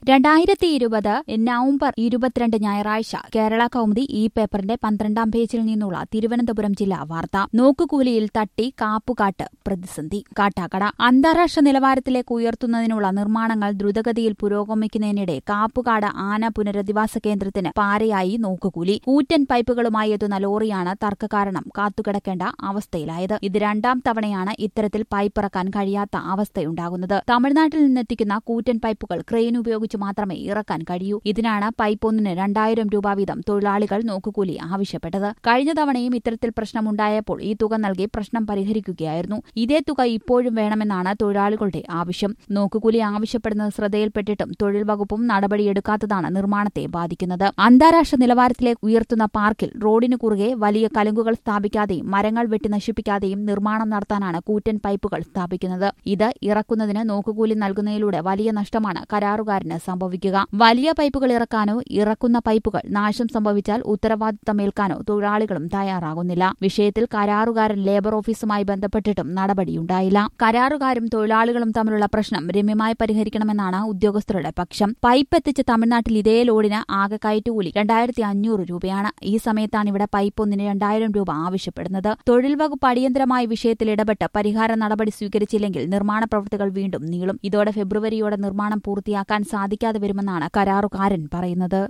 രണ്ടായിരത്തി ഇരുപത് നവംബർ ഇരുപത്തിരണ്ട് ഞായറാഴ്ച കേരള കൗമുദി ഈ പേപ്പറിന്റെ പന്ത്രണ്ടാം പേജിൽ നിന്നുള്ള തിരുവനന്തപുരം ജില്ലാ വാർത്ത നോക്കുകൂലിയിൽ തട്ടി കാപ്പുകാട്ട് പ്രതിസന്ധി കാട്ടാക്കട അന്താരാഷ്ട്ര നിലവാരത്തിലേക്ക് ഉയർത്തുന്നതിനുള്ള നിർമ്മാണങ്ങൾ ദ്രുതഗതിയിൽ പുരോഗമിക്കുന്നതിനിടെ കാപ്പുകാട് ആന പുനരധിവാസ കേന്ദ്രത്തിന് പാരയായി നോക്കുകൂലി കൂറ്റൻ പൈപ്പുകളുമായി എത്തുന്ന ലോറിയാണ് തർക്ക കാരണം കാത്തുകിടക്കേണ്ട അവസ്ഥയിലായത് ഇത് രണ്ടാം തവണയാണ് ഇത്തരത്തിൽ പൈപ്പ് ഇറക്കാൻ കഴിയാത്ത അവസ്ഥയുണ്ടാകുന്നത് തമിഴ്നാട്ടിൽ നിന്നെത്തിക്കുന്ന കൂറ്റൻ പൈപ്പുകൾ ക്രെയിൻ ഉപയോഗിച്ച് മാത്രമേ ഇറക്കാൻ കഴിയൂ ഇതിനാണ് പൈപ്പ് ഒന്നിന് രണ്ടായിരം രൂപ വീതം തൊഴിലാളികൾ നോക്കുകൂലി ആവശ്യപ്പെട്ടത് കഴിഞ്ഞ തവണയും ഇത്തരത്തിൽ പ്രശ്നമുണ്ടായപ്പോൾ ഈ തുക നൽകി പ്രശ്നം പരിഹരിക്കുകയായിരുന്നു ഇതേ തുക ഇപ്പോഴും വേണമെന്നാണ് തൊഴിലാളികളുടെ ആവശ്യം നോക്കുകൂലി ആവശ്യപ്പെടുന്നത് ശ്രദ്ധയിൽപ്പെട്ടിട്ടും തൊഴിൽ വകുപ്പും നടപടിയെടുക്കാത്തതാണ് നിർമ്മാണത്തെ ബാധിക്കുന്നത് അന്താരാഷ്ട്ര നിലവാരത്തിലേക്ക് ഉയർത്തുന്ന പാർക്കിൽ റോഡിനു കുറുകെ വലിയ കലുങ്കുകൾ സ്ഥാപിക്കാതെയും മരങ്ങൾ വെട്ടി നശിപ്പിക്കാതെയും നിർമ്മാണം നടത്താനാണ് കൂറ്റൻ പൈപ്പുകൾ സ്ഥാപിക്കുന്നത് ഇത് ഇറക്കുന്നതിന് നോക്കുകൂലി നൽകുന്നതിലൂടെ വലിയ നഷ്ടമാണ് കരാറുകാരന് സംഭവിക്കുക വലിയ പൈപ്പുകൾ ഇറക്കാനോ ഇറക്കുന്ന പൈപ്പുകൾ നാശം സംഭവിച്ചാൽ ഉത്തരവാദിത്തമേൽക്കാനോ തൊഴിലാളികളും തയ്യാറാകുന്നില്ല വിഷയത്തിൽ കരാറുകാരൻ ലേബർ ഓഫീസുമായി ബന്ധപ്പെട്ടിട്ടും നടപടിയുണ്ടായില്ല കരാറുകാരും തൊഴിലാളികളും തമ്മിലുള്ള പ്രശ്നം രമ്യമായി പരിഹരിക്കണമെന്നാണ് ഉദ്യോഗസ്ഥരുടെ പക്ഷം പൈപ്പ് എത്തിച്ച് തമിഴ്നാട്ടിൽ ഇതേ ലോഡിന് ആകെ കയറ്റുകൂലി രണ്ടായിരത്തി അഞ്ഞൂറ് രൂപയാണ് ഈ സമയത്താണ് ഇവിടെ പൈപ്പ് ഒന്നിന് രണ്ടായിരം രൂപ ആവശ്യപ്പെടുന്നത് തൊഴിൽ വകുപ്പ് അടിയന്തരമായ വിഷയത്തിൽ ഇടപെട്ട് പരിഹാര നടപടി സ്വീകരിച്ചില്ലെങ്കിൽ നിർമ്മാണ പ്രവൃത്തികൾ വീണ്ടും നീളും ഇതോടെ ഫെബ്രുവരിയോടെ നിർമ്മാണം പൂർത്തിയാക്കാൻ സാധിക്കാതെ വരുമെന്നാണ് കരാറുകാരൻ പറയുന്നത്